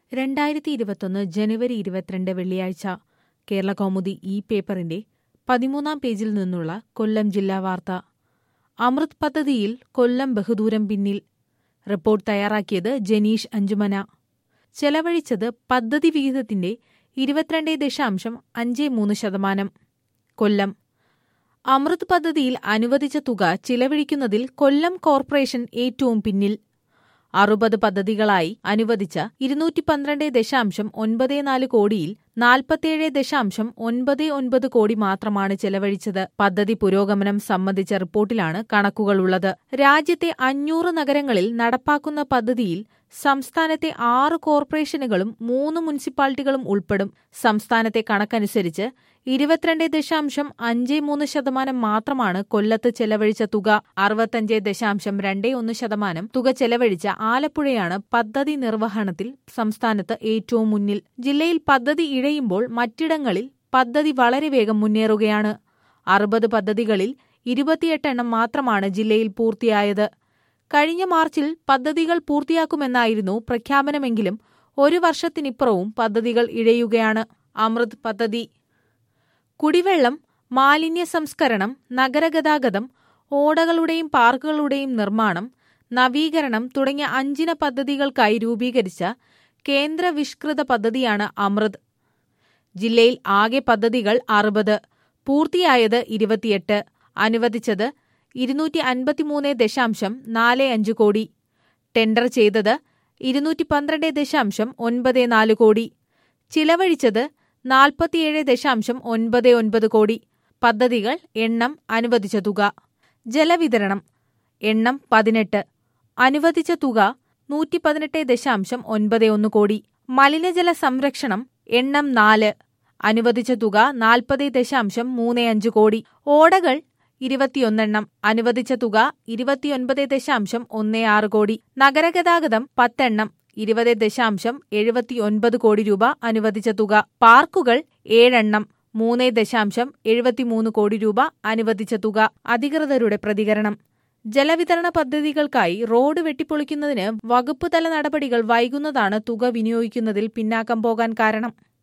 രണ്ടായിരത്തി ഇരുപത്തൊന്ന് ജനുവരി ഇരുപത്തിരണ്ട് വെള്ളിയാഴ്ച കേരള കൗമുദി ഈ പേപ്പറിന്റെ പതിമൂന്നാം പേജിൽ നിന്നുള്ള കൊല്ലം ജില്ലാ വാർത്ത അമൃത് പദ്ധതിയിൽ കൊല്ലം ബഹുദൂരം പിന്നിൽ റിപ്പോർട്ട് തയ്യാറാക്കിയത് ജനീഷ് അഞ്ചുമന ചെലവഴിച്ചത് പദ്ധതി വിഹിതത്തിന്റെ ഇരുപത്തിരണ്ട് ദശാംശം അഞ്ച് മൂന്ന് ശതമാനം കൊല്ലം അമൃത് പദ്ധതിയിൽ അനുവദിച്ച തുക ചിലവഴിക്കുന്നതിൽ കൊല്ലം കോർപ്പറേഷൻ ഏറ്റവും പിന്നിൽ അറുപത് പദ്ധതികളായി അനുവദിച്ച ഇരുന്നൂറ്റി പന്ത്രണ്ട് ദശാംശം ഒൻപത് നാല് കോടിയിൽ നാൽപ്പത്തിയേഴ് ദശാംശം ഒൻപത് ഒൻപത് കോടി മാത്രമാണ് ചെലവഴിച്ചത് പദ്ധതി പുരോഗമനം സംബന്ധിച്ച റിപ്പോർട്ടിലാണ് കണക്കുകളുള്ളത് രാജ്യത്തെ അഞ്ഞൂറ് നഗരങ്ങളിൽ നടപ്പാക്കുന്ന പദ്ധതിയിൽ സംസ്ഥാനത്തെ ആറ് കോർപ്പറേഷനുകളും മൂന്ന് മുനിസിപ്പാലിറ്റികളും ഉൾപ്പെടും സംസ്ഥാനത്തെ കണക്കനുസരിച്ച് ഇരുപത്തിരണ്ട് ദശാംശം അഞ്ച് മൂന്ന് ശതമാനം മാത്രമാണ് കൊല്ലത്ത് ചെലവഴിച്ച തുക അറുപത്തഞ്ച് ദശാംശം രണ്ട് ഒന്ന് ശതമാനം തുക ചെലവഴിച്ച ആലപ്പുഴയാണ് പദ്ധതി നിർവഹണത്തിൽ സംസ്ഥാനത്ത് ഏറ്റവും മുന്നിൽ ജില്ലയിൽ പദ്ധതി ഇഴയുമ്പോൾ മറ്റിടങ്ങളിൽ പദ്ധതി വളരെ വേഗം മുന്നേറുകയാണ് അറുപത് പദ്ധതികളിൽ ഇരുപത്തിയെട്ട് എണ്ണം മാത്രമാണ് ജില്ലയിൽ പൂർത്തിയായത് കഴിഞ്ഞ മാർച്ചിൽ പദ്ധതികൾ പൂർത്തിയാക്കുമെന്നായിരുന്നു പ്രഖ്യാപനമെങ്കിലും ഒരു വർഷത്തിനിപ്പുറവും പദ്ധതികൾ ഇഴയുകയാണ് അമൃത് പദ്ധതി കുടിവെള്ളം മാലിന്യ സംസ്കരണം നഗരഗതാഗതം ഓടകളുടെയും പാർക്കുകളുടെയും നിർമ്മാണം നവീകരണം തുടങ്ങിയ അഞ്ചിന പദ്ധതികൾക്കായി രൂപീകരിച്ച കേന്ദ്ര വിഷ്കൃത പദ്ധതിയാണ് അമൃത് ജില്ലയിൽ ആകെ പദ്ധതികൾ അറുപത് പൂർത്തിയായത് ഇരുപത്തിയെട്ട് അനുവദിച്ചത് ഇരുന്നൂറ്റി അൻപത്തിമൂന്ന് ദശാംശം നാല് അഞ്ച് കോടി ടെൻഡർ ചെയ്തത് ഇരുന്നൂറ്റി പന്ത്രണ്ട് ദശാംശം ഒൻപത് നാല് കോടി ചിലവഴിച്ചത് നാൽപ്പത്തിയേഴ് ദശാംശം ഒൻപത് ഒൻപത് കോടി പദ്ധതികൾ എണ്ണം അനുവദിച്ച തുക ജലവിതരണം എണ്ണം പതിനെട്ട് അനുവദിച്ച തുക നൂറ്റി പതിനെട്ട് ദശാംശം ഒൻപത് ഒന്ന് കോടി മലിനജല സംരക്ഷണം എണ്ണം നാല് അനുവദിച്ച തുക നാൽപ്പത് ദശാംശം മൂന്ന് അഞ്ച് കോടി ഓടകൾ ഇരുപത്തിയൊന്നെണ്ണം അനുവദിച്ച തുക ഇരുപത്തിയൊൻപത് ദശാംശം ഒന്ന് ആറ് കോടി നഗരഗതാഗതം പത്തെണ്ണം ഇരുപത് ദശാംശം എഴുപത്തിയൊൻപത് കോടി രൂപ അനുവദിച്ച തുക പാർക്കുകൾ ഏഴെണ്ണം മൂന്ന് ദശാംശം എഴുപത്തിമൂന്ന് കോടി രൂപ അനുവദിച്ച തുക അധികൃതരുടെ പ്രതികരണം ജലവിതരണ പദ്ധതികൾക്കായി റോഡ് വെട്ടിപ്പൊളിക്കുന്നതിന് വകുപ്പ് തല നടപടികൾ വൈകുന്നതാണ് തുക വിനിയോഗിക്കുന്നതിൽ പിന്നാക്കം പോകാൻ കാരണം